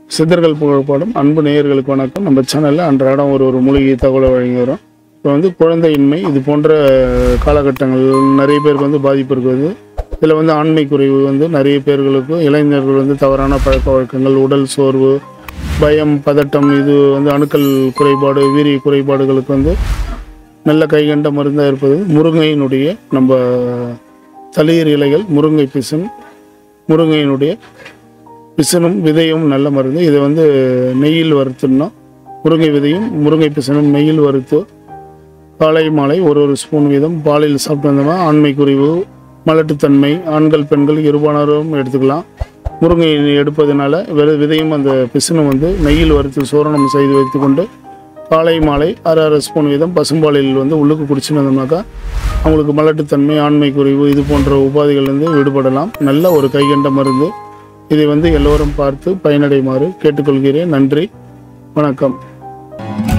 சித்தர்கள் புகழ்பாடும் அன்பு நேயர்களுக்கு வணக்கம் நம்ம சேனலில் அன்றாடம் ஒரு ஒரு மூலிகை தகவலை வழங்கி வரோம் இப்போ வந்து குழந்தையின்மை இது போன்ற காலகட்டங்கள் நிறைய பேருக்கு வந்து பாதிப்பு இருக்குது இதில் வந்து ஆண்மை குறைவு வந்து நிறைய பேர்களுக்கு இளைஞர்கள் வந்து தவறான பழக்க வழக்கங்கள் உடல் சோர்வு பயம் பதட்டம் இது வந்து அணுக்கள் குறைபாடு வீரிய குறைபாடுகளுக்கு வந்து நல்ல கைகண்ட மருந்தாக இருப்பது முருங்கையினுடைய நம்ம தளிர் இலைகள் முருங்கை பிசன் முருங்கையினுடைய பிசனும் விதையும் நல்ல மருந்து இதை வந்து நெய்யில் வறுத்துடணும் முருங்கை விதையும் முருங்கை பிசனும் நெய்யில் வறுத்து காலை மாலை ஒரு ஒரு ஸ்பூன் வீதம் பாலில் சாப்பிட்டு வந்தோம்னா ஆண்மை குறைவு மலட்டுத்தன்மை ஆண்கள் பெண்கள் இருபானரும் எடுத்துக்கலாம் முருங்கை எடுப்பதனால வெறு விதையும் அந்த பிசனும் வந்து நெய்யில் வறுத்து சோரணம் செய்து வைத்துக்கொண்டு காலை மாலை அரை அரை ஸ்பூன் வீதம் பசும்பாலில் வந்து உள்ளுக்கு குடிச்சுன்னு வந்தோம்னாக்கா அவங்களுக்கு மலட்டுத்தன்மை ஆண்மை குறைவு இது போன்ற உபாதைகள்லேருந்து விடுபடலாம் நல்ல ஒரு கைகண்ட மருந்து இதை வந்து எல்லோரும் பார்த்து பயனடையுமாறு கேட்டுக்கொள்கிறேன் நன்றி வணக்கம்